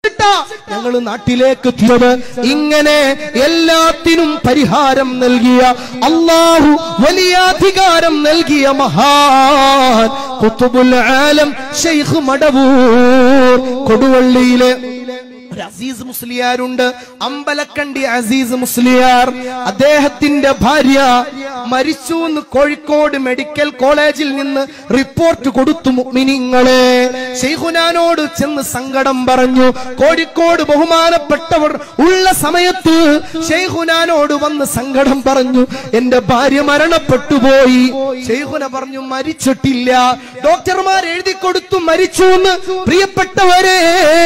ഞങ്ങൾ നാട്ടിലേക്ക് എത്തിയത് ഇങ്ങനെ എല്ലാത്തിനും പരിഹാരം നൽകിയ അള്ളാഹു വലിയ അധികാരം നൽകിയ മഹാൻ കുത്തുബുൽ ആലം ഷെയ്ഖ് മടവൂർ കൊടുവള്ളിയിലെ ഒരു അസീസ് മുസ്ലിയാരുണ്ട് അമ്പലക്കണ്ടി അസീസ് മുസ്ലിയാർ അദ്ദേഹത്തിന്റെ ഭാര്യ മരിച്ചു എന്ന് കോഴിക്കോട് മെഡിക്കൽ കോളേജിൽ നിന്ന് റിപ്പോർട്ട് കൊടുത്തു മുഅ്മിനീങ്ങളെ ഷെയ്ഖുനാനോട് ചെന്ന് സങ്കടം പറഞ്ഞു കോഴിക്കോട് ബഹുമാനപ്പെട്ടവർ ഉള്ള സമയത്ത് ഷെയ്ഖുനാനോട് വന്ന് സങ്കടം പറഞ്ഞു എന്റെ ഭാര്യ മരണപ്പെട്ടു പോയി ഷെയ്ഖുന പറഞ്ഞു മരിച്ചിട്ടില്ല ഡോക്ടർമാർ എഴുതി കൊടുത്തു മരിച്ചു എന്ന് പ്രിയപ്പെട്ടവരെ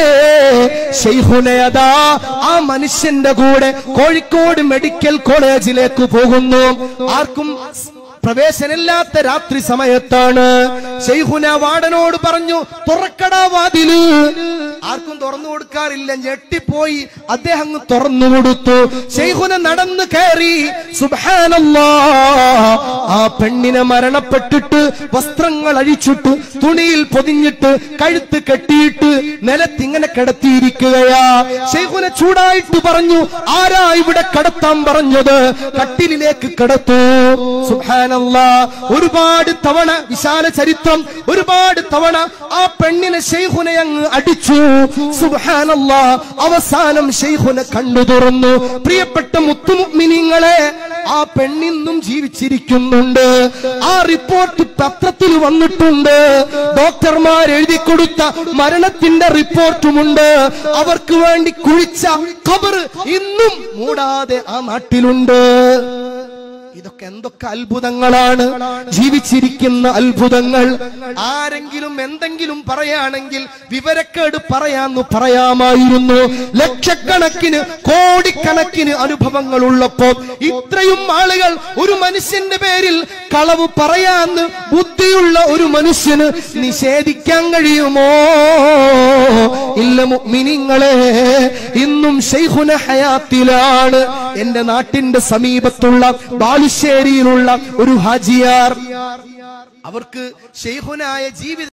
ഷെയ്ഖുനയതാ ആ മനുഷ്യന്റെ കൂടെ കോഴിക്കോട് മെഡിക്കൽ കോളേജിലേക്ക് പോകുന്നു ആർക്കും പ്രവേശനമില്ലാത്ത രാത്രി സമയത്താണ് ഷെയ്ഖുന വാടനോട് പറഞ്ഞു തുറക്കടാ വാതില് ആർക്കും തുറന്നു കൊടുക്കാറില്ല ഞെട്ടിപ്പോയി അദ്ദേഹം അങ്ങ് തുറന്നു കൊടുത്തു ഷെയ്ഖുന നടന്നു കയറി സുബ്ഹാനല്ലാ ആ പെണ്ണിനെ മരണപ്പെട്ടിട്ട് വസ്ത്രങ്ങൾ അഴിച്ചിട്ട് തുണിയിൽ പൊതിഞ്ഞിട്ട് കഴുത്ത് കെട്ടിയിട്ട് നിലത്തിങ്ങനെ കിടത്തിയിരിക്കുകയാ ഷെയ്ഖുന ചൂടായിട്ട് പറഞ്ഞു ആരാ ഇവിടെ കടത്താൻ പറഞ്ഞത് കട്ടിലിലേക്ക് കിടത്തു സുബ്ഹാനല്ലാ ഒരുപാട് തവണ വിശാല ചരിത്രം ഒരുപാട് തവണ ആ പെണ്ണിനെ ഷെയ്ഖുനെ അങ്ങ് അടിച്ചു സുബ്ഹാനല്ലാ അവസാനം ഷെയ്ഖുനെ കണ്ണു തുറന്നു പ്രിയപ്പെട്ട മുത്തുമുഗ്മിനിങ്ങളെ ആ പെണ്ണിന്നും ജീവിച്ചിരിക്കുന്നുണ്ട് ആ റിപ്പോർട്ട് പത്രത്തിൽ വന്നിട്ടുണ്ട് ഡോക്ടർമാർ എഴുതി കൊടുത്ത മരണത്തിന്റെ റിപ്പോർട്ടുമുണ്ട് അവർക്ക് വേണ്ടി കുഴിച്ച ഖബർ ഇന്നും മൂടാതെ ആ നാട്ടിലുണ്ട് ഇതൊക്കെ എന്തൊക്കെ അത്ഭുതങ്ങളാണ് ജീവിച്ചിരിക്കുന്ന അത്ഭുതങ്ങൾ ആരെങ്കിലും എന്തെങ്കിലും പറയാണെങ്കിൽ വിവരക്കേട് പറയാന്ന് പറയാമായിരുന്നു ലക്ഷക്കണക്കിന് കോടിക്കണക്കിന് അനുഭവങ്ങൾ ഉള്ളപ്പോ ഇത്രയും ആളുകൾ ഒരു മനുഷ്യന്റെ പേരിൽ കളവ് പറയാന്ന് ബുദ്ധിയുള്ള ഒരു മനുഷ്യന് നിഷേധിക്കാൻ കഴിയുമോ ഇല്ല മുഅ്മിനീങ്ങളെ ഇന്നും ഷെയ്ഖുന ഹയാത്തിലാണ് എന്റെ നാട്ടിന്റെ സമീപത്തുള്ള ബാലുശ്ശേരിയിലുള്ള ഒരു ഹാജിയാർ അവർക്ക് ഷെയ്ഖുനായ ജീവിത